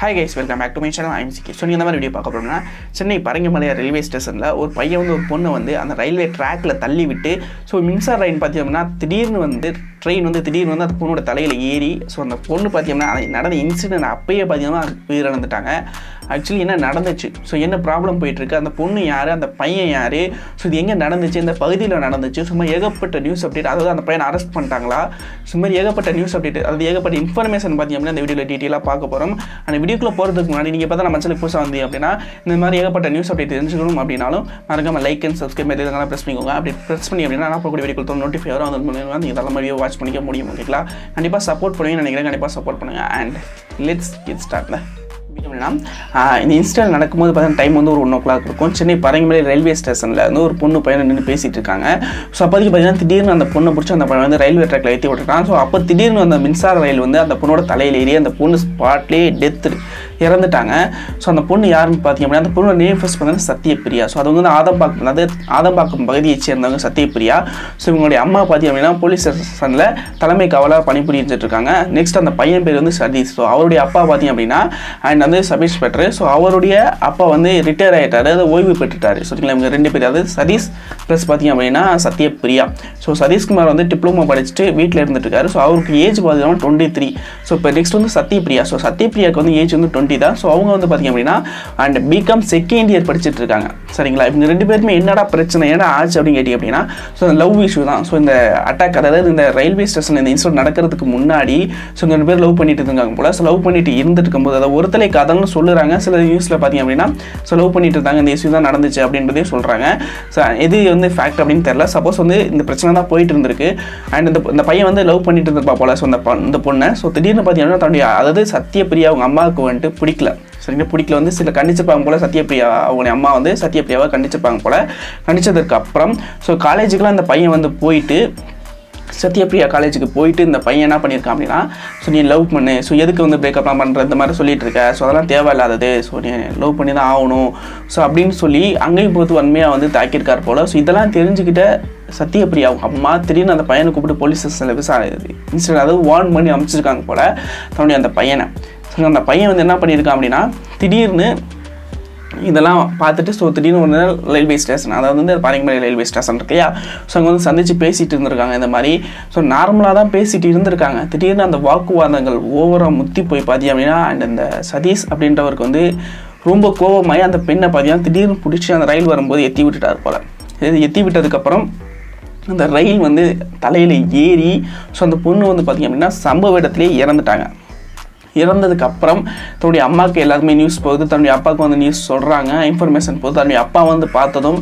hi guys welcome back to my channel ஐம்சிக்கு so நீங்கள் இந்த மாதிரி வீடியோ பார்க்க போகிறோம்னா சென்னை பரங்கிமலையா ரயில்வே ஸ்டேஷனில் ஒரு பையன் வந்து ஒரு பொண்ணை வந்து அந்த ரயில்வே ட்ராக்கில் தள்ளி விட்டு ஸோ மின்சார ரயில் பார்த்தீங்கன்னா திடீர்னு வந்து ட்ரெயின் வந்து திடீர்னு வந்து அந்த பொண்ணோட தலையில் ஏறி ஸோ அந்த பொண்ணு பார்த்தீங்கன்னா அது நடந்த இன்சிடென்ட் அப்பயே பார்த்தீங்கன்னா உயிரிழந்துட்டாங்க ஆக்சுவலி என்ன நடந்துச்சு ஸோ என்ன ப்ராப்ளம் போயிட்டுருக்கு அந்த பொண்ணு யார் அந்த பையன் யார் ஸோ இது எங்கே நடந்துச்சு இந்த பகுதியில் நடந்துச்சு சும்மா ஏகப்பட்ட நியூஸ் அப்டேட் அதாவது அந்த பையனை அரெஸ்ட் பண்ணிட்டாங்களா சும்மா ஏகப்பட்ட நியூஸ் அப்டேட் அதாவது ஏகப்பட்ட இன்ஃபர்மேஷன் பார்த்தீங்கன்னா இந்த வீடியோவில் டீட்டெயிலாக பார்க்க போகிறோம் அந்த வீடியோக்குள்ளே போகிறதுக்கு முன்னாடி நீங்கள் பார்த்தா நம்ம சேனலுக்கு புதுசாக வந்தீங்க அப்படின்னா இந்த மாதிரி ஏகப்பட்ட நியூஸ் அப்டேட் தெரிஞ்சுக்கணும் அப்படின்னாலும் மறக்காம லைக் அண்ட் சப்ஸ்கிரைப் எதுனா ப்ரெஸ் பண்ணிக்கோங்க அப்படி ப்ரெஸ் பண்ணி அப்படின்னா நான் போகக்கூடிய வீடியோ கொடுத்தோம் நோட்டிஃபை வரும் அது மூலியமாக நீங்கள் நல்ல வீடியோ வாட்ச் பண்ணிக்க முடியும் ஓகேங்களா கண்டிப்பாக சப்போர்ட் பண்ணுவீங்கன்னு நினைக்கிறேன் கண்டிப்பாக சப்போர்ட் பண்ணுங்கள் அண்ட் லெட்ஸ் கெட் ஸ்டார்ட் அப்படின்னா இந்த இன்ஸ்டால் நடக்கும்போது பார்த்தீங்கன்னா டைம் வந்து ஒரு ஒன் ஓ கிளாக் இருக்கும் சென்னை பரங்கிமலை ரயில்வே ஸ்டேஷனில் வந்து ஒரு பொண்ணு பையன் நின்று பேசிகிட்டு இருக்காங்க ஸோ அப்போதைக்கு பார்த்தீங்கன்னா திடீர்னு அந்த பொண்ணை பிடிச்சி அந்த பையன் வந்து ரயில்வே ட்ராக்ல ஏற்றி விட்டுருக்கான் ஸோ அப்போ திடீர்னு அந்த மின்சார ரயில் வந்து அந்த பொண்ணோட தலையில் ஏறி அந்த பொண்ணு ஸ்பாட்லேயே டெத்து இறந்துட்டாங்க ஸோ அந்த பொண்ணு யாருன்னு பார்த்தீங்க அப்படின்னா அந்த பொண்ணோட நேம் ஃபர்ஸ்ட் பார்த்தீங்கன்னா சத்யபிரியா ஸோ அது வந்து ஆதம்பாக்கம் அதாவது ஆதம்பாக்கம் பகுதியை சேர்ந்தவங்க சத்யபிரியா ஸோ இவங்களுடைய அம்மா பார்த்தீங்க அப்படின்னா போலீஸ் ஸ்டேஷனில் தலைமை காவலாக பணிபுரிஞ்சிட்டு இருக்காங்க நெக்ஸ்ட் அந்த பையன் பேர் வந்து சதீஷ் ஸோ அவருடைய அப்பா பார்த்தீங்க அப்படின்னா அண்ட் வந்து சப் இன்ஸ்பெக்டர் ஸோ அவருடைய அப்பா வந்து ரிட்டையர் ஆகிட்டாரு அதாவது ஓய்வு பெற்றுட்டாரு சரிங்களா இவங்க ரெண்டு பேர் அதாவது சதீஷ் ப்ளஸ் பார்த்தீங்க அப்படின்னா சத்யபிரியா ஸோ சதீஷ்குமார் வந்து டிப்ளமோ படிச்சுட்டு வீட்டில் இருந்துட்டு இருக்காரு ஸோ அவருக்கு ஏஜ் பார்த்தீங்கன்னா டுவெண்ட்டி த்ரீ ஸோ இப்போ நெக்ஸ்ட் வந்து சத்யபிரியா ஸோ சத்யபிரியாவுக்கு வந்து ஏஜ் வந்து டுவெண்ட்டி தான் ஸோ அவங்க வந்து பார்த்தீங்க அப்படின்னா அண்ட் பிகாம் செகண்ட் இயர் படிச்சுட்டு இருக்காங்க சரிங்களா இவங்க ரெண்டு பேருமே என்னடா பிரச்சனை என்ன ஆச்சு அப்படின்னு கேட்டிங்க அப்படின்னா ஸோ இந்த லவ் இஷ்யூ தான் ஸோ இந்த அட்டாக் அதாவது இந்த ரயில்வே ஸ்டேஷன் இந்த இன்சிடென்ட் நடக்கிறதுக்கு முன்னாடி ஸோ இந்த ரெண்டு பேர் லவ் பண்ணிட்டு இருக்காங்க போல ஸோ லவ் பண்ணிட்டு இருந்துட்டு இருக்கும்போது அதாவது ஒருத்தலை காதல்னு சொல்லுறாங்க சில நியூஸில் பார்த்தீங்க அப்படின்னா ஸோ லவ் பண்ணிட்டு இருந்தாங்க இந்த இஷ்யூ தான் நடந்துச்சு அப்படின்றதே சொல்கிறாங்க ஸோ எது வந்து ஃபேக்ட் அப்படின்னு தெரில சப்போஸ் வந்து இந்த பிரச்சனை தான் போயிட்டு இருந்திருக்கு அண்ட் இந்த இந்த பையன் வந்து லவ் பண்ணிட்டு இருந்திருப்பா போல ஸோ இந்த பொ- இந்த பொண்ணை ஸோ திடீர்னு பார்த்தீங்கன்னா தன்னுடைய அதாவது சத்யபிரியா அவங்க அம்மாவுக்கு வந்துட்டு பிடிக்கல சரிங்களா பிடிக்கல வந்து சில கண்டிச்சிருப்பாங்க போல சத்யபிரியா அவங்களுடைய அம்மா வந்து சத்யபிரியாவை கண்டிச்சிருப்பாங்க போல கண்டிச்சதுக்கு அப்புறம் ஸோ காலேஜுக்குலாம் அந்த பையன் வந்து போயிட்டு சத்யபிரியா காலேஜுக்கு போயிட்டு இந்த பையன் என்ன பண்ணியிருக்கான் அப்படின்னா ஸோ நீ லவ் பண்ணு ஸோ எதுக்கு வந்து பிரேக்கப்லாம் பண்ணுற இந்த மாதிரி சொல்லிட்டு இருக்க ஸோ அதெல்லாம் தேவையில்லாதது ஸோ நீ லவ் பண்ணி தான் ஆகணும் ஸோ அப்படின்னு சொல்லி அங்கேயும் பொறுத்து வன்மையாக வந்து தாக்கியிருக்கார் போல் ஸோ இதெல்லாம் தெரிஞ்சுக்கிட்ட சத்யபிரியா அவங்க அம்மா திடீர்னு அந்த பையனை கூப்பிட்டு போலீஸ் ஸ்டேஷனில் விசாரி இன்ஸ்டன்ட் அதாவது வார்ன் பண்ணி அமைச்சிருக்காங்க போல் தன்னுடைய அந்த பையனை ஸோ அந்த பையன் வந்து என்ன பண்ணியிருக்கான் அப்படின்னா திடீர்னு இதெல்லாம் பார்த்துட்டு ஸோ திடீர்னு ஒரு நாள் ரயில்வே ஸ்டேஷன் அதாவது வந்து பாரிங்கமலை ரயில்வே ஸ்டேஷன் இருக்கு இல்லையா ஸோ அங்கே வந்து சந்திச்சு பேசிட்டு இருந்திருக்காங்க இந்த மாதிரி ஸோ நார்மலாக தான் பேசிட்டு இருந்திருக்காங்க திடீர்னு அந்த வாக்குவாதங்கள் ஓவராக முத்தி போய் பார்த்தீங்க அப்படின்னா அண்ட் அந்த சதீஷ் அப்படின்றவருக்கு வந்து ரொம்ப கோபமாயி அந்த பெண்ணை பார்த்தீங்கன்னா திடீர்னு பிடிச்சி அந்த ரயில் வரும்போது எத்தி விட்டுட்டார் போல இது எத்தி விட்டதுக்கப்புறம் அந்த ரயில் வந்து தலையில் ஏறி ஸோ அந்த பொண்ணு வந்து பார்த்திங்க அப்படின்னா சம்பவ இடத்துலேயே இறந்துட்டாங்க இறந்ததுக்கு அப்புறம் தன்னுடைய அம்மாவுக்கு எல்லாருமே நியூஸ் போகுது தன்னுடைய அப்பாவுக்கு வந்து நியூஸ் சொல்கிறாங்க இன்ஃபர்மேஷன் போகுது தன்னுடைய அப்பா வந்து பார்த்ததும்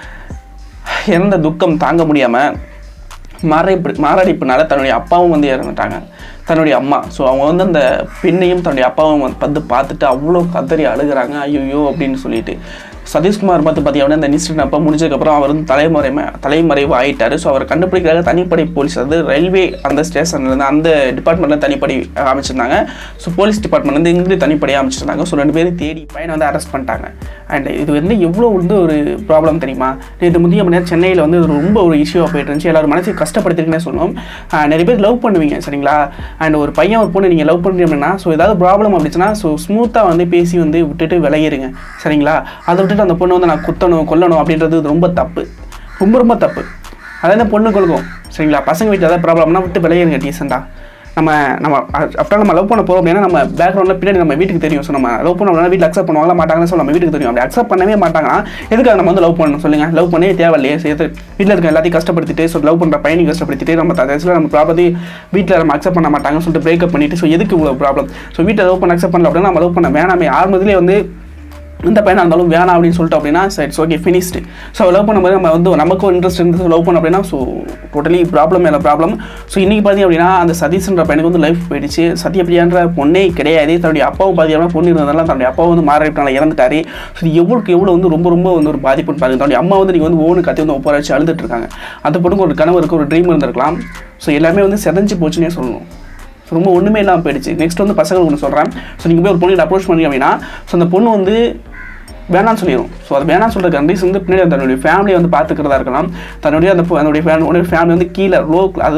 இறந்த துக்கம் தாங்க முடியாமல் மாரடைப்பு மாரடைப்புனால தன்னுடைய அப்பாவும் வந்து இறந்துட்டாங்க தன்னுடைய அம்மா ஸோ அவங்க வந்து அந்த பெண்ணையும் தன்னுடைய அப்பாவும் வந்து வந்து பார்த்துட்டு அவ்வளோ கதறி அழுகுறாங்க ஐயோ அப்படின்னு சொல்லிட்டு சதீஷ்குமார் பார்த்து பார்த்தீங்கன்னா இந்த இன்சிடென்ட் அப்போ முடிஞ்சதுக்கப்புறம் அவர் வந்து தலைமறை தலைமறைவு ஆயிட்டாரு ஸோ அவர் கண்டுபிடிக்கிறாங்க தனிப்படை போலீஸ் அதாவது ரயில்வே அந்த ஸ்டேஷன்லேருந்து அந்த டிபார்ட்மெண்ட்டில் தனிப்படை அமைச்சிருந்தாங்க ஸோ போலீஸ் டிபார்ட்மெண்ட் வந்து இங்கிருந்து தனிப்படையாக அமைச்சிருந்தாங்க ஸோ ரெண்டு பேரும் தேடி பையனை வந்து அரெஸ்ட் பண்ணிட்டாங்க அண்ட் இது வந்து எவ்வளோ வந்து ஒரு ப்ராப்ளம் தெரியுமா நேற்று முந்தைய மணி நேரம் சென்னையில் வந்து இது ரொம்ப ஒரு இஷ்யூவாக போயிட்டு இருந்துச்சு எல்லாரும் மனசை கஷ்டப்படுத்திருக்குன்னே சொல்லணும் ஆஹ் நிறைய பேர் லவ் பண்ணுவீங்க சரிங்களா அண்ட் ஒரு பையன் ஒரு பொண்ணு நீங்கள் லவ் பண்ணுறீங்க அப்படின்னா ஸோ ஏதாவது ப்ராப்ளம் அப்படிச்சுன்னா ஸோ ஸ்மூத்தாக வந்து பேசி வந்து விட்டுட்டு விளையிருங்க சரிங்களா அதை விட்டுட்டு அந்த பொண்ணை வந்து நான் குத்தணும் கொல்லணும் அப்படின்றது ரொம்ப தப்பு ரொம்ப ரொம்ப தப்பு அதாவது பொண்ணுங்களுக்கும் சரிங்களா பசங்க வீட்டில் ஏதாவது ப்ராப்ளம்னா விட்டு விளையிருங்க டீசெண்டாக நம்ம நம்ம அப்புறம் நம்ம லவ் பண்ண போகிறோம் அப்படின்னா நம்ம பேக்ரவுண்டில் பின்னாடி நம்ம வீட்டுக்கு தெரியும் ஸோ நம்ம லவ் பண்ணோம்னா வீட்டில் அக்செப்ட் பண்ணுவாங்களா மாட்டாங்கன்னு சொல்லி நம்ம வீட்டுக்கு தெரியும் அப்படி அக்செப்ட் பண்ணவே மாட்டாங்கன்னா எதுக்காக நம்ம வந்து லவ் பண்ணணும் சொல்லுங்கள் லவ் பண்ணவே தேவையில்லையே சேர்த்து வீட்டில் இருக்க எல்லாத்தையும் கஷ்டப்படுத்திட்டு ஸோ லவ் பண்ணுற பையனை கஷ்டப்படுத்திட்டு நம்ம கடைசியில் நம்ம ப்ராப்பர்ட்டி வீட்டில் நம்ம அக்செப்ட் பண்ண மாட்டாங்கன்னு சொல்லிட்டு பிரேக்கப் பண்ணிட்டு ஸோ எதுக்கு இவ்வளோ ப்ராப்ளம் ஸோ வீட்டில் லவ் பண்ண அக்செப்ட் பண்ணல அப்படின்னா நம்ம லவ் பண்ண வேணாமே ஆரம்பத்திலே வந்து இந்த பையனாக இருந்தாலும் வேணாம் அப்படின்னு சொல்லிட்டு அப்படின்னா it's okay finished so love பண்ணும்போது நம்ம வந்து நமக்கும் இன்ட்ரெஸ்ட் இருந்து லவ் பண்ணோம் அப்படின்னா ஸோ டோட்டலி ப்ராப்ளம் மேலே ப்ராப்ளம் ஸோ இன்றைக்கி பார்த்தீங்க அப்படின்னா அந்த சதீஷ்ன்ற பையனுக்கு வந்து லைஃப் போயிடுச்சு சத்யபிரியான்ற பொண்ணே கிடையாது தன்னுடைய அப்பாவும் பார்த்தீங்கன்னா பொண்ணு இருந்ததால தன்னுடைய அப்பா வந்து மாறிட்டால இறந்துட்டாரு ஸோ இது எவ்வளோக்கு எவ்வளோ வந்து ரொம்ப ரொம்ப வந்து ஒரு பாதிப்புன்னு பாருங்க தன்னுடைய அம்மா வந்து நீங்கள் வந்து ஓனு கத்தி வந்து ஒப்பர வச்சு அழுதுட்டு இருக்காங்க அந்த பொண்ணுக்கு ஒரு கனவு இருக்கு ஒரு ட்ரீம் இருந்திருக்கலாம் ஸோ எல்லாமே வந்து செதஞ்சு போச்சுன்னே சொல்லணும் ஸோ ரொம்ப ஒன்றுமே இல்லாமல் போயிடுச்சு நெக்ஸ்ட் வந்து பசங்களுக்கு ஒன்று சொல்கிறேன் ஸோ நீங்கள் போய் ஒரு பொண்ணு அப்ரோச் பண்ணீங்க அப்படின்னா ஸோ அந்த பொண்ணு வந்து வேணாம்னு சொல்லிடும் ஸோ அது வேணாம்னு சொல்கிற கண்டிஸ் வந்து பின்னாடி தன்னுடைய ஃபேமிலியை வந்து பார்த்துக்கிறதா இருக்கலாம் தன்னுடைய அந்த பொ- அதனுடைய ஃபேமிலியோட ஃபேமிலி வந்து கீழே லோ அதாவது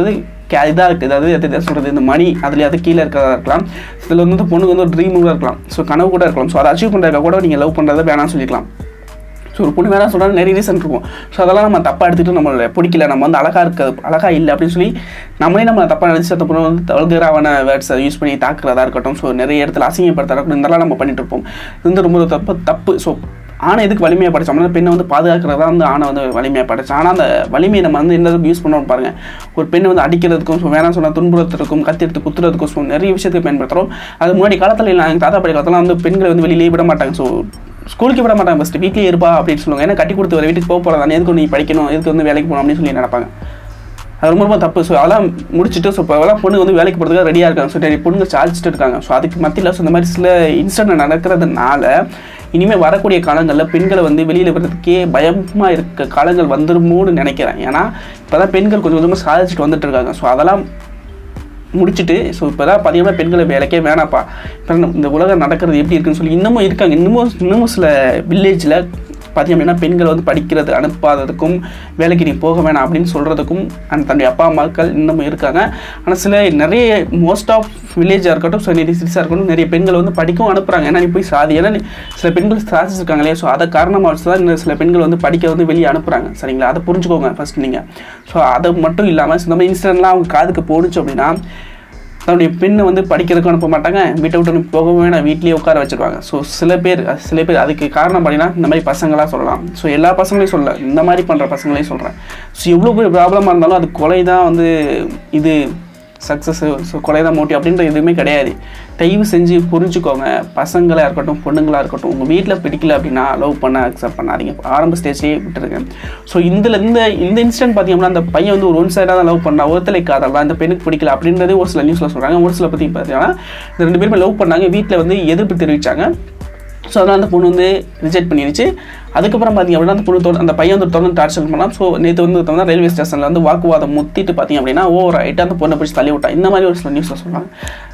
கே இதாக இருக்குது அதாவது எது எதை சொல்கிறது இந்த மணி அதுலேயாவது கீழே இருக்கிறதா இருக்கலாம் இதில் வந்து இந்த பொண்ணுக்கு வந்து ஒரு ட்ரீம் கூட இருக்கலாம் ஸோ கனவு கூட இருக்கலாம் ஸோ அதை அச்சீவ் பண்ணுறதுக்காக கூட நீங்கள் லவ் பண்ணுறதை வேணாம்னு சொல்லிக்கலாம் ஸோ ஒரு பொண்ணு வேணாம் சொல்கிறாங்க நிறைய ரீசன் இருக்கும் ஸோ அதெல்லாம் நம்ம தப்பாக எடுத்துகிட்டு நம்மளை பிடிக்கல நம்ம வந்து அழகாக இருக்க அழகாக இல்லை அப்படின்னு சொல்லி நம்மளே நம்ம தப்பாக நினச்சி அந்த பொண்ணு வந்து தகுதிரான வேர்ட்ஸை யூஸ் பண்ணி தாக்குறதா இருக்கட்டும் ஸோ நிறைய இடத்துல அசிங்கப்படுத்தா இருக்கட்டும் இதெல்லாம் நம்ம பண்ணிட்டு இருப்போம் இது வந்து ரொம்ப தப்பு தப்பு ஸோ ஆணை எதுக்கு வலிமையாக படித்தோம்னா பெண்ணை வந்து பாதுகாக்கிறதா வந்து ஆணை வந்து வலிமையாக படித்தோம் ஆனால் அந்த வலிமையை நம்ம வந்து எந்த அளவுக்கு யூஸ் பண்ணோம் பாருங்கள் ஒரு பெண்ணை வந்து அடிக்கிறதுக்கும் ஸோ வேணாம் சொன்னால் துன்புறுத்துறதுக்கும் கத்தி எடுத்து குத்துறதுக்கும் ஸோ நிறைய விஷயத்துக்கு பயன்படுத்துகிறோம் அது முன்னாடி காலத்தில் இல்லை எங்கள் தாத்தா படி காலத்தில் வந்து பெண்களை வந்து வெளியிலேயே விட மாட்டாங்க ஸோ ஸ்கூலுக்கு விட மாட்டாங்க ஃபஸ்ட்டு வீட்லேயே இருப்பா அப்படின்னு சொல்லுவாங்க ஏன்னா கட்டி கொடுத்து வர வீட்டுக்கு போக போகிறதா எதுக்கு நீ படிக்கணும் எதுக்கு வந்து வேலைக்கு போகணும் அப்படின்னு சொல்லி நினைப்பாங்க அது ரொம்ப ரொம்ப தப்பு ஸோ அதெல்லாம் முடிச்சுட்டு ஸோ இப்போ அதெல்லாம் பொண்ணு வந்து வேலைக்கு போகிறதுக்கு ரெடியாக இருக்காங்க ஸோ நிறைய பொண்ணுங்க சாதிச்சுட்டு இருக்காங்க ஸோ அதுக்கு மத்தியில் ஸோ இந்த மாதிரி சில இன்சிடென்ட் நடக்கிறதுனால இனிமேல் வரக்கூடிய காலங்களில் பெண்களை வந்து வெளியில் வர்றதுக்கே பயமாக இருக்க காலங்கள் வந்துருமோன்னு நினைக்கிறேன் ஏன்னா இப்போ தான் பெண்கள் கொஞ்சம் கொஞ்சமாக சாதிச்சுட்டு வந்துட்டு இருக்காங்க ஸோ அதெல்லாம் முடிச்சுட்டு ஸோ இப்போ தான் பார்த்தீங்கன்னா பெண்களை வேலைக்கே வேணாப்பா இப்போ இந்த உலகம் நடக்கிறது எப்படி இருக்குன்னு சொல்லி இன்னமும் இருக்காங்க இன்னமும் இன்னமும் சில வில்லேஜில் பார்த்தீங்க அப்படின்னா பெண்கள் வந்து படிக்கிறது அனுப்பாததுக்கும் வேலைக்கு நீ போக வேணாம் அப்படின்னு சொல்கிறதுக்கும் அந்த தன்னுடைய அப்பா அம்மாக்கள் இன்னமும் இருக்காங்க ஆனால் சில நிறைய மோஸ்ட் ஆஃப் வில்லேஜாக இருக்கட்டும் ஸோ நிறைய சிட்டிஸாக இருக்கட்டும் நிறைய பெண்கள் வந்து படிக்கவும் அனுப்புகிறாங்க ஏன்னா நீ போய் சாதி ஏன்னா நீ சில பெண்கள் சாதிச்சிருக்காங்களே ஸோ அதை காரணமாக வச்சு தான் இன்னும் சில பெண்கள் வந்து படிக்க வந்து வெளியே அனுப்புகிறாங்க சரிங்களா அதை புரிஞ்சுக்கோங்க ஃபஸ்ட் நீங்கள் ஸோ அது மட்டும் இல்லாமல் இந்த மாதிரி இன்சிடென்ட்லாம் அவங்க காதுக்கு போணுச்சு அப்படின்னா தன்னுடைய பெண்ணை வந்து படிக்கிறதுக்கு அனுப்ப மாட்டாங்க வீட்டை விட்டு போகவும் வேணாம் வீட்லேயே உட்கார வச்சிருவாங்க ஸோ சில பேர் சில பேர் அதுக்கு காரணம் பார்த்தீங்கன்னா இந்த மாதிரி பசங்களாக சொல்லலாம் ஸோ எல்லா பசங்களையும் சொல்ல இந்த மாதிரி பண்ணுற பசங்களையும் சொல்கிறேன் ஸோ எவ்வளோ பெரிய ப்ராப்ளமாக இருந்தாலும் அது கொலை தான் வந்து இது சக்ஸஸ் ஸோ கொலை தான் மோட்டிவ் அப்படின்ற எதுவுமே கிடையாது தயவு செஞ்சு புரிஞ்சுக்கோங்க பசங்களாக இருக்கட்டும் பொண்ணுங்களாக இருக்கட்டும் உங்கள் வீட்டில் பிடிக்கல அப்படின்னா லவ் பண்ண அக்செப்ட் பண்ணாதீங்க ஆரம்ப ஸ்டேஜ்லேயே விட்டுருங்க ஸோ இதில் இந்த இந்த இன்சிடென்ட் பார்த்தீங்கன்னா அந்த பையன் வந்து ஒரு ஒன் சைடாக தான் லவ் பண்ணா ஒருத்தலை காதலாம் அந்த பெண்ணுக்கு பிடிக்கல அப்படின்றதே ஒரு சில நியூஸில் சொல்கிறாங்க ஒரு சில பற்றி பார்த்தீங்கன்னா இந்த ரெண்டு பேருமே லவ் பண்ணாங்க வீட்டில் வந்து எதிர்ப்பு தெரிவித்தாங்க ஸோ அதனால் அந்த பொண்ணு வந்து ரிஜெக்ட் பண்ணிடுச்சு அதுக்கப்புறம் பார்த்திங்க அப்படின்னா அந்த பொண்ணு தொடர்ந்து அந்த பையன் வந்து தொடர்ந்து டார்ச்சர் பண்ணலாம் ஸோ நேற்று வந்து பார்த்தோம்னா ரயில்வே ஸ்டேஷனில் வந்து வாக்குவாதம் முத்திட்டு பார்த்திங்க அப்படின்னா ஓவர் ஆகிட்டு அந்த பொண்ணை பிடிச்சி தள்ளி விட்டா இந்த மாதிரி ஒரு சில நியூஸில் சொல்கிறாங்க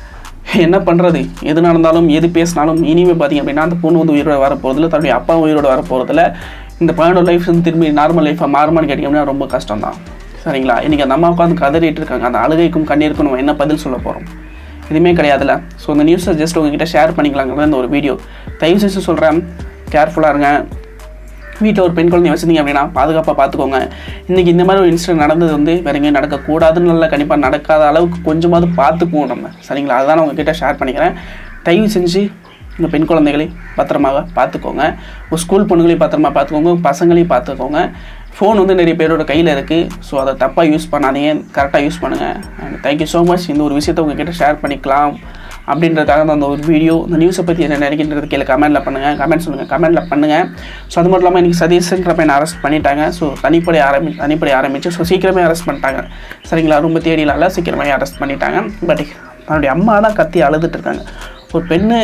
என்ன பண்ணுறது எது நடந்தாலும் எது பேசினாலும் இனிமேல் பார்த்திங்க அப்படின்னா அந்த பொண்ணு வந்து உயிரோட வர போகிறதுல தன்னுடைய அப்பா உயிரோட வர போகிறதுல இந்த பையனோட லைஃப் வந்து திரும்பி நார்மல் லைஃபாக மாறுமான்னு கேட்டிங்க அப்படின்னா ரொம்ப கஷ்டம் தான் சரிங்களா இன்றைக்கி அந்த அம்மா உட்காந்து கதறிட்டு இருக்காங்க அந்த அழுகைக்கும் கண்ணீருக்கும் நம்ம என்ன பதில் சொல்ல போகிறோம் எதுவுமே கிடையாதுல்ல ஸோ இந்த நியூஸை ஜஸ்ட் உங்ககிட்ட ஷேர் பண்ணிக்கலாங்கிறது இந்த ஒரு வீடியோ தயவு செஞ்சு சொல்கிறேன் கேர்ஃபுல்லாக இருங்க வீட்டில் ஒரு பெண் குழந்தை வச்சுருந்தீங்க அப்படின்னா பாதுகாப்பாக பார்த்துக்கோங்க இன்றைக்கி இந்த மாதிரி ஒரு இன்சிடென்ட் நடந்தது வந்து வேறு எங்கேயும் நடக்கக்கூடாதுன்னு நல்லா கண்டிப்பாக நடக்காத அளவுக்கு கொஞ்சமாவது பார்த்துக்குவோம் நம்ம சரிங்களா அதுதான் நான் உங்ககிட்ட ஷேர் பண்ணிக்கிறேன் தயவு செஞ்சு இந்த பெண் குழந்தைகளை பத்திரமாக பார்த்துக்கோங்க உங்கள் ஸ்கூல் பொண்ணுங்களையும் பத்திரமா பார்த்துக்கோங்க பசங்களையும் பார்த்துக்கோங்க ஃபோன் வந்து நிறைய பேரோட கையில் இருக்குது ஸோ அதை தப்பாக யூஸ் பண்ணாதீங்க கரெக்டாக யூஸ் பண்ணுங்கள் அண்ட் தேங்க்யூ ஸோ மச் இந்த ஒரு விஷயத்தை உங்ககிட்ட ஷேர் பண்ணிக்கலாம் அப்படின்றதுக்காக தான் அந்த ஒரு வீடியோ இந்த நியூஸை பற்றி என்ன நினைக்கின்றது கீழே கமெண்ட்டில் பண்ணுங்கள் கமெண்ட் சொல்லுங்கள் கமெண்ட்டில் பண்ணுங்கள் ஸோ அது மட்டும் இல்லாமல் இன்றைக்கி சதீஷ்ன்ற பையனை அரெஸ்ட் பண்ணிட்டாங்க ஸோ தனிப்படை ஆரம்பி தனிப்படை ஆரம்பித்து ஸோ சீக்கிரமே அரெஸ்ட் பண்ணிட்டாங்க சரிங்களா ரொம்ப தேடியிலால சீக்கிரமே அரெஸ்ட் பண்ணிட்டாங்க பட் தன்னுடைய அம்மா தான் கத்தி அழுதுட்டு இருக்காங்க ஒரு பெண்ணு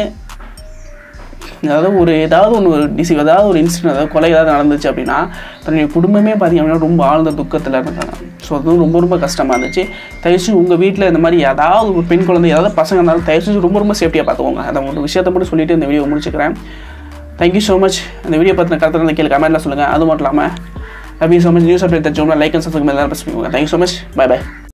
அதாவது ஒரு ஏதாவது ஒன்று ஒரு டிசி ஏதாவது ஒரு இன்சிடென்ட் அதாவது கொலை ஏதாவது நடந்துச்சு அப்படின்னா தன்னுடைய குடும்பமே பார்த்திங்க அப்படின்னா ரொம்ப ஆழ்ந்த துக்கத்தில் இருந்தாங்க ஸோ அது ரொம்ப ரொம்ப கஷ்டமாக இருந்துச்சு தயவுசெய்து உங்கள் வீட்டில் இந்த மாதிரி ஏதாவது ஒரு பெண் குழந்தை ஏதாவது பசங்க இருந்தாலும் தயவுசெய்து ரொம்ப ரொம்ப சேஃப்டியாக பார்த்துக்கோங்க அந்த ஒரு விஷயத்தை மட்டும் சொல்லிவிட்டு இந்த வீடியோ முடிச்சுக்கிறேன் தேங்க்யூ ஸோ மச் இந்த வீடியோ பற்றின கருத்து வந்து கீழே கமெண்ட்டில் சொல்லுங்கள் அது மட்டும் இல்லாமல் love you so much news update தெரிஞ்சவங்க லைக் அண்ட் சப்ஸ்கிரைப் எல்லாரும் ப்ரெஸ் பண்ணிக்கோங்க thank you so much bye by